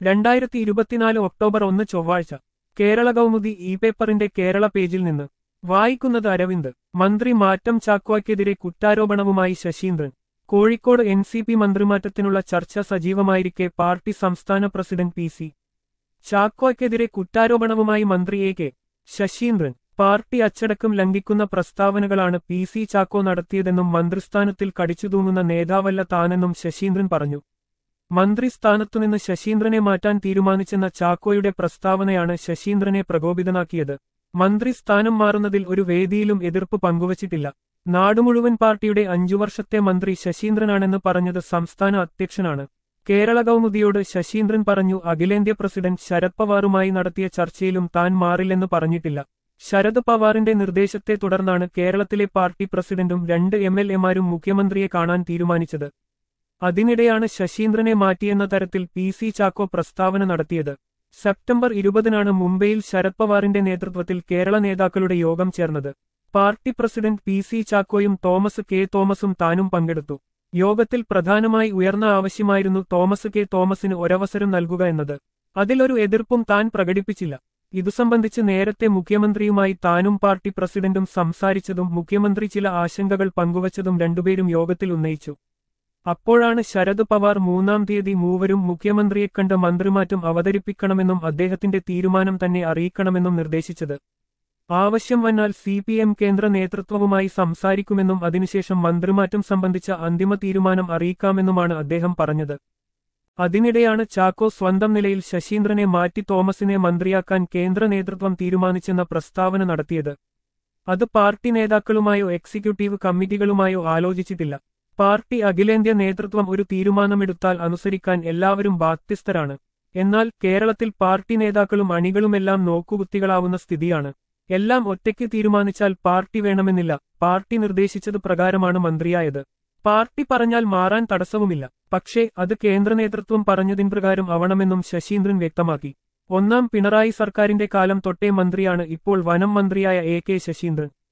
രണ്ടായിരത്തി ഇരുപത്തിനാല് ഒക്ടോബർ ഒന്ന് ചൊവ്വാഴ്ച കേരള കൗമുദി ഇ പേപ്പറിന്റെ കേരള പേജിൽ നിന്ന് വായിക്കുന്നത് അരവിന്ദ് മന്ത്രി മാറ്റം ചാക്കോയ്ക്കെതിരെ കുറ്റാരോപണവുമായി Saseendran Kozhikode N C P മന്ത്രിമാറ്റത്തിനുള്ള ചർച്ച സജീവമായിരിക്കെ പാർട്ടി സംസ്ഥാന പ്രസിഡന്റ് പി സി ചാക്കോയ്ക്കെതിരെ കുറ്റാരോപണവുമായി മന്ത്രി എ കെ ശശീന്ദ്രൻ പാർട്ടി അച്ചടക്കം ലംഘിക്കുന്ന പ്രസ്താവനകളാണ് പി സി ചാക്കോ നടത്തിയതെന്നും മന്ത്രിസ്ഥാനത്തിൽ കടിച്ചുതൂങ്ങുന്ന നേതാവല്ല താനെന്നും ശശീന്ദ്രൻ പറഞ്ഞു മന്ത്രിസ്ഥാനത്തുനിന്ന് ശശീന്ദ്രനെ മാറ്റാൻ തീരുമാനിച്ചെന്ന ചാക്കോയുടെ പ്രസ്താവനയാണ് ശശീന്ദ്രനെ പ്രകോപിതനാക്കിയത് മന്ത്രിസ്ഥാനം മാറുന്നതിൽ ഒരു വേദിയിലും എതിർപ്പ് പങ്കുവച്ചിട്ടില്ല നാടുമുഴുവൻ പാർട്ടിയുടെ അഞ്ചു വർഷത്തെ മന്ത്രി ശശീന്ദ്രനാണെന്ന് പറഞ്ഞത് സംസ്ഥാന അധ്യക്ഷനാണ് കേരള കൗമുദിയോട് ശശീന്ദ്രൻ പറഞ്ഞു അഖിലേന്ത്യാ പ്രസിഡന്റ് ശരത് പവാറുമായി നടത്തിയ ചർച്ചയിലും താൻ മാറില്ലെന്ന് പറഞ്ഞിട്ടില്ല ശരത് പവാറിന്റെ നിർദ്ദേശത്തെ തുടർന്നാണ് കേരളത്തിലെ പാർട്ടി പ്രസിഡന്റും രണ്ട് എം എൽ എമാരും മുഖ്യമന്ത്രിയെ കാണാൻ തീരുമാനിച്ചത് അതിനിടെയാണ് ശശീന്ദ്രനെ മാറ്റിയെന്ന തരത്തിൽ പി സി ചാക്കോ പ്രസ്താവന നടത്തിയത് സെപ്റ്റംബർ ഇരുപതിനാണ് മുംബൈയിൽ ശരത് പവാറിന്റെ നേതൃത്വത്തിൽ കേരള നേതാക്കളുടെ യോഗം ചേർന്നത് പാർട്ടി പ്രസിഡന്റ് പി സി ചാക്കോയും തോമസ് കെ തോമസും താനും പങ്കെടുത്തു യോഗത്തിൽ പ്രധാനമായി ഉയർന്ന ആവശ്യമായിരുന്നു തോമസ് കെ തോമസിന് ഒരവസരം നൽകുക എന്നത് അതിലൊരു എതിർപ്പും താൻ പ്രകടിപ്പിച്ചില്ല ഇതു സംബന്ധിച്ച് നേരത്തെ മുഖ്യമന്ത്രിയുമായി താനും പാർട്ടി പ്രസിഡന്റും സംസാരിച്ചതും മുഖ്യമന്ത്രി ചില ആശങ്കകൾ പങ്കുവച്ചതും രണ്ടുപേരും യോഗത്തിൽ ഉന്നയിച്ചു അപ്പോഴാണ് ശരത് പവാർ മൂന്നാം തീയതി മൂവരും മുഖ്യമന്ത്രിയെ കണ്ട് മന്ത്രിമാറ്റം അവതരിപ്പിക്കണമെന്നും അദ്ദേഹത്തിന്റെ തീരുമാനം തന്നെ അറിയിക്കണമെന്നും നിർദ്ദേശിച്ചത് ആവശ്യം വന്നാൽ സി പി എം കേന്ദ്ര നേതൃത്വവുമായി സംസാരിക്കുമെന്നും അതിനുശേഷം മന്ത്രിമാറ്റം സംബന്ധിച്ച അന്തിമ തീരുമാനം അറിയിക്കാമെന്നുമാണ് അദ്ദേഹം പറഞ്ഞത് അതിനിടെയാണ് ചാക്കോ സ്വന്തം നിലയിൽ ശശീന്ദ്രനെ മാറ്റി തോമസിനെ മന്ത്രിയാക്കാൻ കേന്ദ്ര നേതൃത്വം തീരുമാനിച്ചെന്ന പ്രസ്താവന നടത്തിയത് അത് പാർട്ടി നേതാക്കളുമായോ എക്സിക്യൂട്ടീവ് കമ്മിറ്റികളുമായോ ആലോചിച്ചിട്ടില്ല പാർട്ടി അഖിലേന്ത്യാ നേതൃത്വം ഒരു തീരുമാനമെടുത്താൽ അനുസരിക്കാൻ എല്ലാവരും ബാധ്യസ്ഥരാണ് എന്നാൽ കേരളത്തിൽ പാർട്ടി നേതാക്കളും അണികളുമെല്ലാം നോക്കുകുത്തികളാവുന്ന സ്ഥിതിയാണ് എല്ലാം ഒറ്റയ്ക്ക് തീരുമാനിച്ചാൽ പാർട്ടി വേണമെന്നില്ല പാർട്ടി നിർദ്ദേശിച്ചത് പ്രകാരമാണ് മന്ത്രിയായത് പാർട്ടി പറഞ്ഞാൽ മാറാൻ തടസ്സവുമില്ല പക്ഷേ അത് കേന്ദ്ര നേതൃത്വം പറഞ്ഞതിൻ പ്രകാരം ആവണമെന്നും ശശീന്ദ്രൻ വ്യക്തമാക്കി ഒന്നാം പിണറായി സർക്കാരിന്റെ കാലം തൊട്ടേ മന്ത്രിയാണ് ഇപ്പോൾ വനം മന്ത്രിയായ എ കെ ശശീന്ദ്രൻ